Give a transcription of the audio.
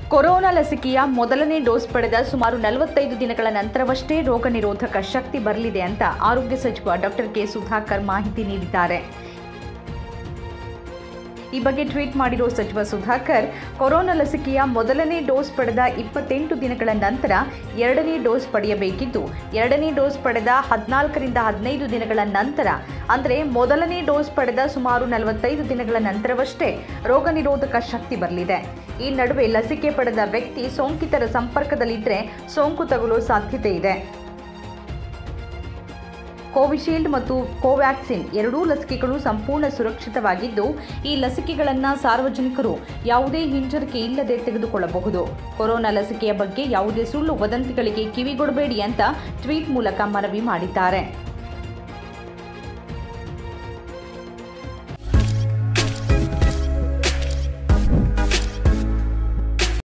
corona ಲಸಿಕೆಯ ಮೊದಲನೇ dose ಪಡೆದ ಸುಮಾರು ನಲವತ್ತೈದು ದಿನಗಳ ನಂತರವಷ್ಟೇ ರೋಗ ನಿರೋಧಕ ಶಕ್ತಿ ಬರಲಿದೆ ಅಂತ ಆರೋಗ್ಯ ಸಚಿವ ಡಾಕ್ಟರ್ ಕೆ ಸುಧಾಕರ್ ಮಾಹಿತಿ ನೀಡಿದ್ದಾರೆ ಈ ಬಗ್ಗೆ ಟ್ವೀಟ್ ಮಾಡಿರೋ ಸಚಿವ ಸುಧಾಕರ್ ಕೊರೋನಾ ಲಸಿಕೆಯ ಮೊದಲನೇ ಡೋಸ್ ಪಡೆದ ಇಪ್ಪತ್ತೆಂಟು ದಿನಗಳ ನಂತರ ಎರಡನೇ ಡೋಸ್ ಪಡೆಯಬೇಕಿದ್ದು ಎರಡನೇ ಡೋಸ್ ಪಡೆದ ಹದಿನಾಲ್ಕರಿಂದ ಹದಿನೈದು ದಿನಗಳ ನಂತರ ಅಂದರೆ ಮೊದಲನೇ ಡೋಸ್ ಪಡೆದ ಸುಮಾರು ನಲವತ್ತೈದು ದಿನಗಳ ನಂತರವಷ್ಟೇ ರೋಗ ನಿರೋಧಕ ಶಕ್ತಿ ಬರಲಿದೆ ಈ ನಡುವೆ ಲಸಿಕೆ ಪಡೆದ ವ್ಯಕ್ತಿ ಸೋಂಕಿತರ ಸಂಪರ್ಕದಲ್ಲಿದ್ದರೆ ಸೋಂಕು ತಗುಲೋ ಸಾಧ್ಯತೆ ಇದೆ ಕೋವಿಶೀಲ್ಡ್ ಮತ್ತು ಕೋವ್ಯಾಕ್ಸಿನ್ ಎರಡೂ ಲಸಿಕೆಗಳು ಸಂಪೂರ್ಣ ಸುರಕ್ಷಿತವಾಗಿದ್ದು ಈ ಲಸಿಕೆಗಳನ್ನು ಸಾರ್ವಜನಿಕರು ಯಾವುದೇ ಹಿಂಜರಿಕೆ ಇಲ್ಲದೆ ತೆಗೆದುಕೊಳ್ಳಬಹುದು ಕೊರೋನಾ ಲಸಿಕೆಯ ಬಗ್ಗೆ ಯಾವುದೇ ಸುಳ್ಳು ವದಂತಿಗಳಿಗೆ ಕಿವಿಗೊಡಬೇಡಿ ಅಂತ ಟ್ವೀಟ್ ಮೂಲಕ ಮನವಿ ಮಾಡಿದ್ದಾರೆ